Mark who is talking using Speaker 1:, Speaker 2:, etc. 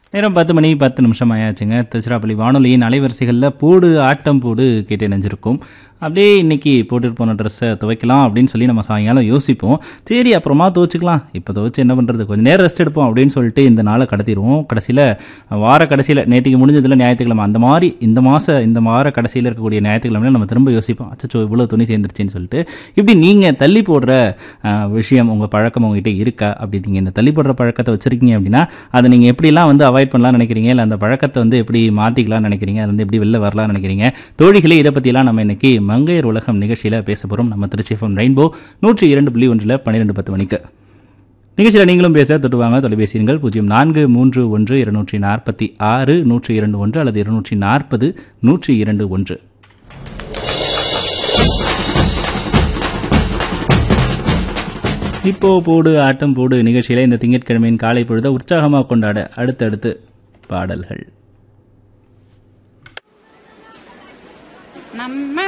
Speaker 1: நேரம் பத்து மணி பத்து நிமிஷம் ஆயாச்சுங்க திருச்சிராப்பள்ளி வானொலியின் அலைவரிசைகளில் போடு ஆட்டம் போடு கேட்டு நினைஞ்சிருக்கும் அப்படியே இன்னைக்கு போட்டுட்டு போன ட்ரெஸ்ஸை துவைக்கலாம் அப்படின்னு சொல்லி நம்ம சாயங்காலம் யோசிப்போம் சரி அப்புறமா துவைச்சிக்கலாம் இப்போ துவைச்சு என்ன பண்ணுறது கொஞ்சம் நேரம் ரெஸ்ட் எடுப்போம் அப்படின்னு சொல்லிட்டு இந்த நாளை கடத்திடுவோம் கடைசியில் வார கடைசியில் நேற்றுக்கு முடிஞ்சதில் ஞாயிற்றுக்கிழமை அந்த மாதிரி இந்த மாதம் இந்த வார கடைசியில் இருக்கக்கூடிய ஞாயிற்றுக்கிழமை நம்ம திரும்ப யோசிப்போம் அச்சோ இவ்வளோ துணி சேர்ந்துருச்சுன்னு சொல்லிட்டு இப்படி நீங்கள் தள்ளி போடுற அஹ், விஷயம் உங்கள் பழக்கம் உங்ககிட்ட இருக்கா அப்படி நீங்கள் இந்த தள்ளி போடுற பழக்கத்தை வச்சுருக்கீங்க அப்படின்னா அதை நீங்கள் எப்படிலாம் வந்து அவாய்ட் பண்ணலாம்னு நினைக்கிறீங்க இல்லை அந்த பழக்கத்தை வந்து எப்படி மாற்றிக்கலாம்னு நினைக்கிறீங்க அது வந்து எப்படி வெளில வரலாம்னு நினைக்கிறீங்க தோழிகளே இதை பற்றிலாம் நம்ம இன்னைக்கு மங்கையர் உலகம் நிகழ்ச்சியில் பேச போகிறோம் நம்ம திருச்சி எஃப்எம் ரெயின்போ நூற்றி இரண்டு புள்ளி ஒன்றில் பன்னிரெண்டு பத்து மணிக்கு நிகழ்ச்சியில் நீங்களும் பேச தொட்டுவாங்க தொலைபேசி எண்கள் பூஜ்ஜியம் நான்கு மூன்று ஒன்று இருநூற்றி நாற்பத்தி ஆறு நூற்றி இரண்டு ஒன்று அல்லது இருநூற்றி நாற்பது நூற்றி இரண்டு ஒன்று இப்போ போடு ஆட்டம் போடு நிகழ்ச்சியில இந்த திங்கட்கிழமையின் காலை பொழுத உற்சாகமாக கொண்டாட அடுத்தடுத்து பாடல்கள்
Speaker 2: நம்ம